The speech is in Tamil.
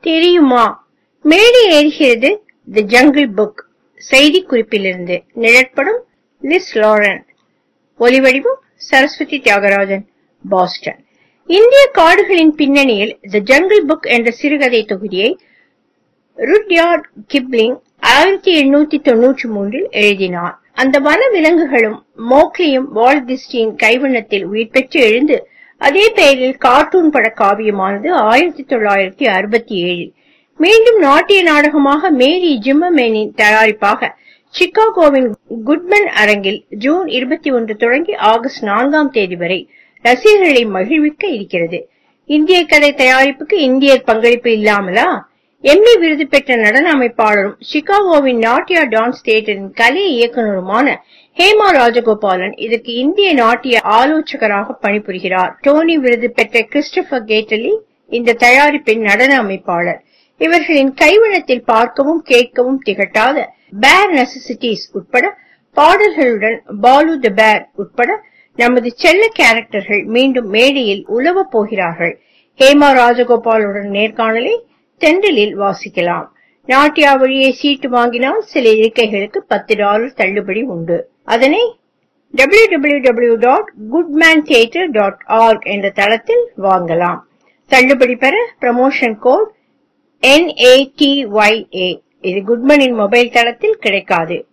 தெரியுமா மேடை ஏறுகிறது தி ஜங்கிள் புக் செய்தி குறிப்பிலிருந்து நிழற்படும் லிஸ் லாரன் ஒலிவடிவம் சரஸ்வதி தியாகராஜன் பாஸ்டன் இந்திய காடுகளின் பின்னணியில் தி ஜங்கிள் புக் என்ற சிறுகதை தொகுதியை ருட்யார்ட் கிப்ளிங் ஆயிரத்தி எண்ணூத்தி தொன்னூற்றி மூன்றில் எழுதினார் அந்த வன விலங்குகளும் மோக்லியும் வால்ட் டிஸ்டியின் கைவண்ணத்தில் உயிர் பெற்று எழுந்து அதே பெயரில் கார்ட்டூன் பட காவியமானது ஆயிரத்தி தொள்ளாயிரத்தி அறுபத்தி ஏழில் மீண்டும் நாட்டிய நாடகமாக மேரி ஜிம்மமேனின் தயாரிப்பாக சிகாகோவின் குட்மன் அரங்கில் ஜூன் இருபத்தி ஒன்று தொடங்கி ஆகஸ்ட் நான்காம் தேதி வரை ரசிகர்களை மகிழ்விக்க இருக்கிறது இந்திய கதை தயாரிப்புக்கு இந்தியர் பங்களிப்பு இல்லாமலா எம்மி விருது பெற்ற நடன அமைப்பாளரும் சிகாகோவின் நாட்டியா டான்ஸ் தியேட்டரின் கலை இயக்குநருமான ஹேமா ராஜகோபாலன் இதற்கு இந்திய நாட்டிய ஆலோசகராக பணிபுரிகிறார் டோனி விருது பெற்ற கிறிஸ்டபர் கேட்டலி இந்த தயாரிப்பின் நடன அமைப்பாளர் இவர்களின் கைவண்ணத்தில் பார்க்கவும் கேட்கவும் திகட்டாத பேர் நெசசிட்டிஸ் உட்பட பாடல்களுடன் பாலு த பேர் உட்பட நமது செல்ல கேரக்டர்கள் மீண்டும் மேடையில் உலவப் போகிறார்கள் ஹேமா ராஜகோபாலுடன் நேர்காணலை தென்றலில் வாசிக்கலாம் நாட்டியா வழியே சீட்டு வாங்கினால் சில இருக்கைகளுக்கு பத்து டாலர் தள்ளுபடி உண்டு அதனை www.goodmantheatre.org என்ற தளத்தில் வாங்கலாம் தள்ளுபடி பெற ப்ரமோஷன் கோட் NATYA இது குட்மனின் மொபைல் தளத்தில் கிடைக்காது